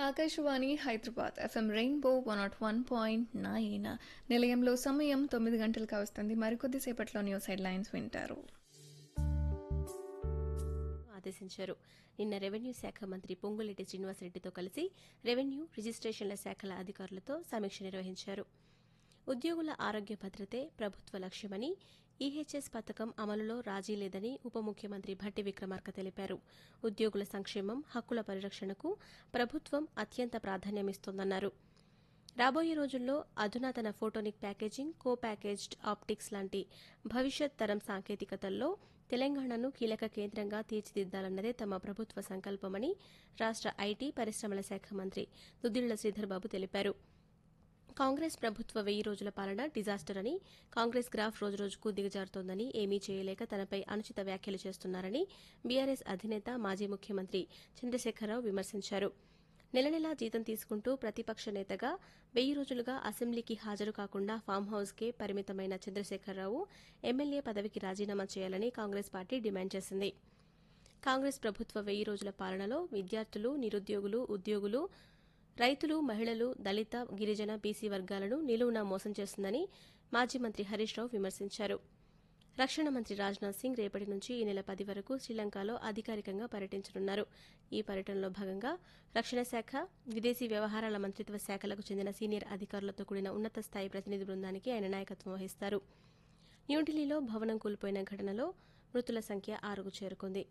Akashvani Hyderabad FM rainbow one nought one point nine నిలయంలో సమయం తొమ్మిది గంటలకు వస్తుంది మరికొద్దిసేపట్లో న్యూస్ హెడ్లైన్స్ వింటారు ఆదేశించారు నిన్న రెవెన్యూ శాఖ మంత్రి పొంగులేటి శ్రీనివాసరెడ్డితో కలిసి రెవెన్యూ రిజిస్ట్రేషన్ల శాఖల అధికారులతో సమీక్ష నిర్వహించారు ఉద్యోగుల ఆరోగ్య భద్రతే ప్రభుత్వ లక్ష్యమని ఈహెచ్ఎస్ పథకం అమలులో రాజీ లేదని ఉప ముఖ్యమంత్రి భట్టి విక్రమార్క తెలిపారు ఉద్యోగుల సంక్షేమం హక్కుల పరిరక్షణకు ప్రభుత్వం అత్యంత ప్రాధాన్యమిస్తోందన్నారు రాబోయే రోజుల్లో అధునాతన photonic packaging co packaged optics లాంటి భవిష్యత్ తరం సాంకేతికతల్లో తెలంగాణను కీలక కేంద్రంగా తీర్చిదిద్దాలన్నదే తమ ప్రభుత్వ సంకల్పమని రాష్ట ఐటీ పరిశ్రమల శాఖ మంత్రి దుద్దిళ్ల శ్రీధర్బాబు తెలిపారు కాంగ్రెస్ ప్రభుత్వ వెయ్యి రోజుల పాలన డిజాస్టర్ అని కాంగ్రెస్ గ్రాఫ్ రోజురోజుకు దిగజారుతోందని ఏమీ చేయలేక తనపై అనుచిత వ్యాఖ్యలు చేస్తున్నారని బీఆర్ఎస్ అధినేత మాజీ ముఖ్యమంత్రి చంద్రశేఖరరావు విమర్శించారు నెల నెలా జీతం తీసుకుంటూ ప్రతిపక్ష నేతగా వెయ్యి రోజులుగా అసెంబ్లీకి హాజరు కాకుండా ఫామ్ హౌస్కే పరిమితమైన చంద్రశేఖరరావు ఎమ్మెల్యే పదవికి రాజీనామా చేయాలని కాంగ్రెస్ పార్టీ డిమాండ్ చేసింది కాంగ్రెస్ ప్రభుత్వ వెయ్యి రోజుల పాలనలో విద్యార్థులు నిరుద్యోగులు ఉద్యోగులు రైతులు మహిళలు దళిత గిరిజన బీసీ వర్గాలను నిలువునా మోసం చేస్తుందని మాజీ మంత్రి హరీష్ రావు విమర్శించారు రక్షణ మంత్రి రాజ్నాథ్ సింగ్ రేపటి నుంచి ఈ నెల పది వరకు శ్రీలంకలో అధికారికంగా పర్యటించనున్నారు ఈ పర్యటనలో భాగంగా రక్షణ శాఖ విదేశీ వ్యవహారాల మంత్రిత్వ శాఖలకు చెందిన సీనియర్ అధికారులతో కూడిన ఉన్నత స్థాయి ప్రతినిధి బృందానికి ఆయన నాయకత్వం వహిస్తారు న్యూఢిల్లీలో భవనం కూలిపోయిన ఘటనలో మృతుల సంఖ్య ఆరుకు చేరుకుంది